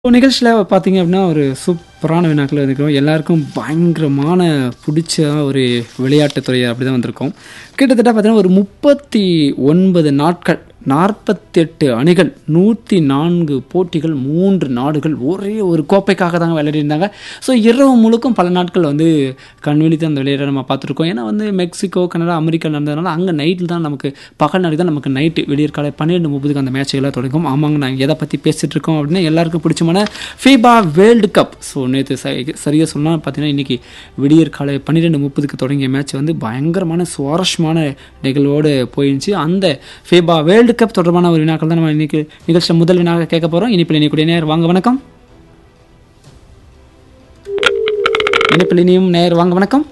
இப்போ நிகழ்ச்சியில் பார்த்தீங்க அப்படின்னா ஒரு சூப்பரான வினாக்கள் வந்திருக்கோம் எல்லாருக்கும் பயங்கரமான பிடிச்ச ஒரு விளையாட்டுத் துறை அப்படி தான் வந்திருக்கோம் கிட்டத்தட்ட பார்த்தீங்கன்னா ஒரு முப்பத்தி ஒன்பது நாட்கள் நாற்பத்தெட்டு அணிகள் நூற்றி நான்கு போட்டிகள் மூன்று நாடுகள் ஒரே ஒரு கோப்பைக்காக தாங்க விளையாடிருந்தாங்க ஸோ இரவு முழுக்கும் பல நாட்கள் வந்து கண்விழித்து அந்த விளையாட நம்ம பார்த்துருக்கோம் ஏன்னா வந்து மெக்சிகோ கனடா அமெரிக்கா நடந்ததுனால அங்கே நைட்டில் தான் நமக்கு பகல் நாளைக்கு தான் நமக்கு நைட்டு விடியற் காலை பன்னிரெண்டு முப்பதுக்கு அந்த மேட்சுகளாக தொடங்கும் ஆமாங்க நாங்கள் எதை பற்றி பேசிகிட்டு இருக்கோம் அப்படின்னா எல்லாருக்கும் பிடிச்சமான ஃபீபா வேர்ல்டு கப் ஸோ நேற்று சரியாக சொன்னால் பார்த்தீங்கன்னா இன்றைக்கி விடியற் காலை பன்னிரெண்டு முப்பதுக்கு தொடங்கிய மேட்ச் வந்து பயங்கரமான சுவாரஸ்யமான நிகழ்வோடு போயிருந்துச்சு அந்த ஃபீபா வேர்ல்டு கப் தொடர்பான ஒரு வினாக்கள் தான் நம்ம இன்னைக்கு நிகழ்ச்சியில் முதல் வினாக கேட்க போகிறோம் இனிப்பில் இணைக்கூடிய நேர் வாங்க வணக்கம் இனிப்பில் இனியும் நேர் வாங்க வணக்கம்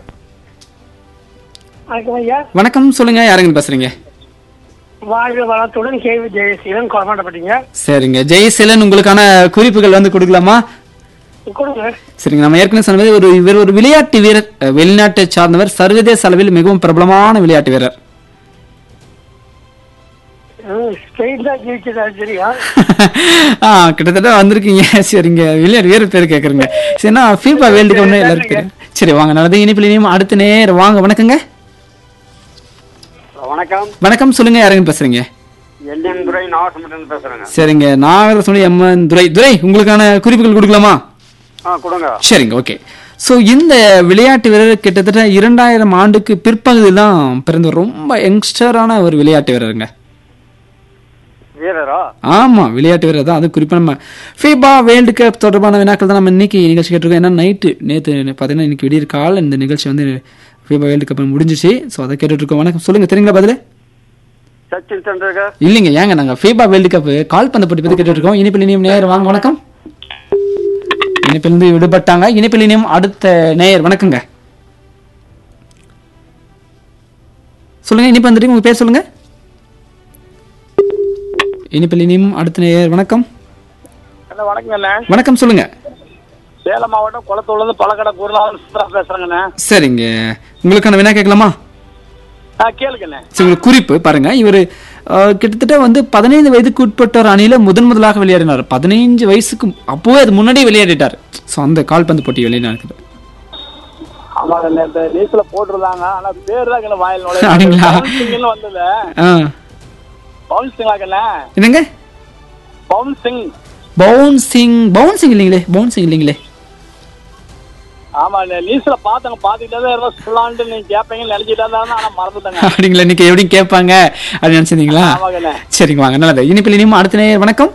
வணக்கம் ஐயா வணக்கம் சொல்லுங்க யாருங்க பேசுறீங்க வாழ்க வளத்துடன் கேவி ஜெயசீலன் கொலமாட்டப்பட்டீங்க சரிங்க ஜெயசீலன் உங்களுக்கான குறிப்புகள் வந்து கொடுக்கலாமா கொடுங்க சரிங்க நம்ம ஏற்கனவே சொன்னது ஒரு இவர் ஒரு விளையாட்டு வீரர் அஹ், வெளிநாட்டை சார்ந்தவர் சர்வதேச அளவில் மிகவும் பிரபலமான விளையாட்டு வீரர் ஸ்பெயின் தான் ஜெயிச்சதா சரியா ஆ கிட்டத்தட்ட வந்திருக்கீங்க சரிங்க விளையாட்டு வீரர் பேர் கேட்குறீங்க சரினா ஃபீபா வேர்ல்டு கப்னு எல்லாருக்கும் தெரியும் சரி வாங்க நல்லது இனிப்பில் இனியும் அடுத்த நேரம் வாங்க வணக்கங்க வணக்கம் வணக்கம் சொல்லுங்க யாருங்க பேசுறீங்க எல்என் துறை நாகசமுத்திரம் பேசுறேங்க சரிங்க நான் சொல்லி எம்என் துரை துரை உங்களுக்கான குறிப்புகள் கொடுக்கலாமா ஆ கொடுங்க சரிங்க ஓகே ஸோ இந்த விளையாட்டு வீரர் கிட்டத்தட்ட இரண்டாயிரம் ஆண்டுக்கு பிற்பகுதியில் தான் பிறந்த ரொம்ப யங்ஸ்டரான ஒரு விளையாட்டு வீரருங்க வீரரா ஆமாம் விளையாட்டு வீரர் தான் அது குறிப்பாக நம்ம ஃபீபா வேர்ல்டு கப் தொடர்பான வினாக்கள் தான் நம்ம இன்னைக்கு நிகழ்ச்சி கேட்டிருக்கோம் ஏன்னா நைட்டு நேற்று பார்த்தீங்கன்னா இன்னைக்கு விடியற் கால இந்த நிகழ்ச்சி வந்து ஃபீபா வேர்ல்டு கப் முடிஞ்சிச்சு ஸோ அதை கேட்டுட்ருக்கோம் வணக்கம் சொல்லுங்கள் தெரியுங்களா பதில் சச்சின் டெண்டுல்கர் இல்லைங்க ஏங்க நாங்கள் ஃபீபா வேர்ல்டு கப் கால்பந்து போட்டி பற்றி கேட்டுருக்கோம் இனிப்பில் இனியும் நேயர் வாங்க வணக்கம் இனிப்பிலிருந்து விடுபட்டாங்க இனிப்பில் இனியும் அடுத்த நேயர் வணக்கங்க சொல்லுங்க இனிப்பு வந்துட்டு உங்க பேர் சொல்லுங்க இனிப்பில் இனியும் அடுத்த நேயர் வணக்கம் ஹலோ வணக்கங்கண்ணே வணக்கம் சொல்லுங்க சேலம் மாவட்டம் குளத்தூர்லேருந்து பழக்கடை குருநாதன் சுந்தரா பேசுறேங்கண்ணே சரிங்க உங்களுக்கான வினா கேட்கலாமா ஆ கேளுங்கண்ணே சரி ஒரு குறிப்பு பாருங்க இவர் கிட்டத்தட்ட வந்து பதினைந்து வயதுக்கு உட்பட்டோர் அணியில முதன் முதலாக விளையாடினார் பதினைஞ்சு வயசுக்கு அப்போவே அது முன்னாடியே விளையாடிட்டார் ஸோ அந்த கால்பந்து போட்டி விளையாடினார் ஆமாங்க நேற்று நியூஸ்ல போட்டிருந்தாங்க ஆனா பேர் தான் எங்க வாயில் நுழைய அப்படிங்களா? பவுன்சிங்னு வந்தது ஆ பவுன்சிங்லாக்கண்ணே என்னங்க பவுன்சிங் பவுன்சிங் பவுன்சிங் இல்லைங்களே பவுன்சிங் இல்லைங்களே ஆமா நியூஸ்ல பாத்தங்க பாத்துக்கிட்டே தான் ஏதோ சொல்லான்ட்டு நீங்க கேட்பீங்கன்னு நினைச்சிட்டே இருந்தாங்க ஆனா மறந்துட்டேங்க அப்படிங்களா இன்னைக்கு எப்படி கேட்பாங்க அப்படின்னு நினைச்சிருந்தீங்களா ஆமாங்கண்ணே சரிங்க வாங்க நல்லது இனிப்பில் இனியும் அடுத்த நேயர் வணக்கம்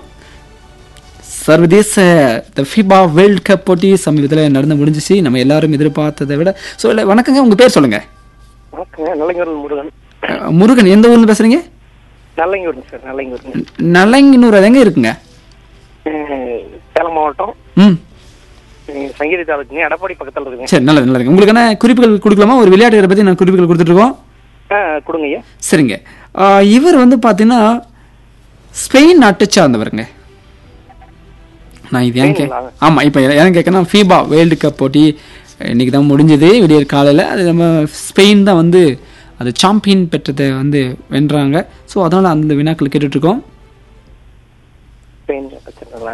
சர்வதேச த ஃபிபா வேர்ல்ட் கப் போட்டி சமீபத்தில் நடந்து முடிஞ்சிச்சு நம்ம எல்லாரும் எதிர்பார்த்ததை விட ஸோ இல்லை வணக்கங்க உங்கள் பேர் சொல்லுங்க வணக்கங்க நல்லங்கூர் முருகன் அஹ், முருகன் எந்த ஊர்ல பேசுறீங்க நல்லங்கூருங்க சார் நல்லங்கூருங்க நல்லங்கினூர் எங்க இருக்குங்க அஹ் சேலம் மாவட்டம் ம் அஹ் சங்கீத தாலுக்குங்க எடப்பாடி பக்கத்தில் இருக்குங்க சரி நல்லது நல்லதுங்க உங்களுக்கான குறிப்புகள் கொடுக்கலாமா ஒரு விளையாட்டு வீரரை பற்றி நான் குறிப்புகள் கொடுத்துட்ருக்கோம் ஆ கொடுங்க ஐயா சரிங்க அஹ், இவர் வந்து பார்த்தீங்கன்னா ஸ்பெயின் நாட்டை சார்ந்தவருங்க நான் இது ஏன் கே ஸ்பெயினுங்களா? ஆமாம் இப்போ ஏன் கேட்கணும் ஃபீபா வேர்ல்டு கப் போட்டி இன்னைக்கு தான் முடிஞ்சது விடியற் காலையில் அது நம்ம ஸ்பெயின் தான் வந்து அது சாம்பியன் பெற்றதை வந்து வென்றாங்க ஸோ அதனால் அந்த வினாக்கள் கேட்டுட்ருக்கோம் ஸ்பெயின் வச்சிருக்கீங்களா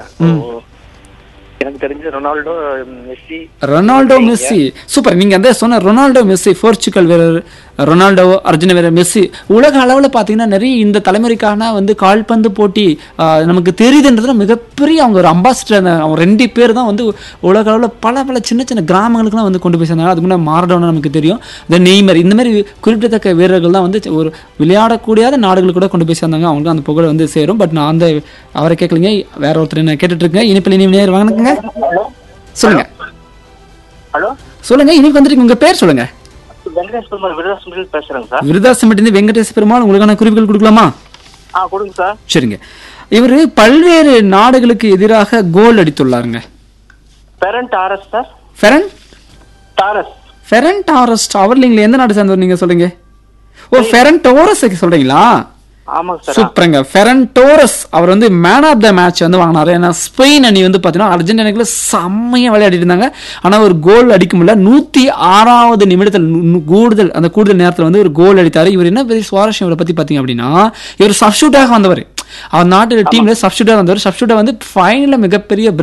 எனக்கு தெரிஞ்ச Ronaldo Messi Ronaldo Messi super நீங்க அந்த சொன்ன ரொனால்டோ மெஸ்ஸி போர்ச்சுகல் வீரர் ரொனால்டோ அர்ஜுன வீரர் மெஸ்ஸி உலக அளவில் பார்த்தீங்கன்னா நிறைய இந்த தலைமுறைக்கான வந்து கால்பந்து போட்டி ஆஹ், நமக்கு தெரியுதுன்றதுல மிகப்பெரிய அவங்க ஒரு அம்பாசிடர் அவங்க ரெண்டு பேர் தான் வந்து உலக அளவில் பல பல சின்ன சின்ன கிராமங்களுக்குலாம் வந்து கொண்டு போய் சேர்ந்தாங்க அதுக்கு முன்னாடி மாரடோனா நமக்கு தெரியும் இந்த நெய்மர் இந்த மாதிரி குறிப்பிடத்தக்க வீரர்கள் தான் வந்து ஒரு விளையாடக்கூடியாத நாடுகளுக்கு கூட கொண்டு போய் சேர்ந்தாங்க அவங்களுக்கு அந்த புகழ் வந்து சேரும் பட் நான் அந்த அவரை கேட்கலைங்க வேற ஒருத்தர் என்ன கேட்டுட்டு இருக்கேன் இனிப்பில் இனி நேர் வணக்கங்க சொல்லுங்க ஹலோ சொல்லுங்க இன்னைக்கு வந்துருக்கு உங்க பேர் சொல்லுங்க வெங்கடேஷ் பெருமாள் விருதாசம் பேசுறேங்க சார் விருதாசம்பட்டிருந்து வெங்கடேச பெருமாள் உங்களுக்கான குறிப்புகள் கொடுக்கலாமா ஆ கொடுங்க சார் சரிங்க இவர் பல்வேறு நாடுகளுக்கு எதிராக கோல் அடித்துள்ளாருங்க Ferran Torres sir Ferran Torres Ferran Torres அவர் இல்லைங்களா எந்த நாடு சேர்ந்தவர் நீங்க சொல்லுங்க ஓ ஃபெரன் டோரஸ் சொல்றீங்களா ஆமாங்க சார் சூப்பருங்க ஃபெரன் டோரஸ் அவர் வந்து மேன் ஆஃப் த மேட்ச் வந்து வாங்கினாரு ஏன்னா ஸ்பெயின் அணி வந்து பார்த்தீங்கன்னா அர்ஜென்டினாக்குள்ள செம்மையாக விளையாடிட்டு இருந்தாங்க ஆனால் ஒரு கோல் அடிக்க முடியல நூற்றி ஆறாவது நிமிடத்தில் நு- நு- கூடுதல் அந்த கூடுதல் நேரத்தில் வந்து ஒரு கோல் அடித்தார் இவர் என்ன பெரிய சுவாரஸ்யம் இவரை பற்றி பார்த்தீங்க அப்படின்னா இவர் சப்ஸ்டியூட்டாக வந்தவர் அவர் நாட்டு டீம்ல சப்ஸ்டியூட்டாக வந்தவர் சப்ஸ்டியூட்டாக வந்து ஃபைனலில் மிகப்பெரிய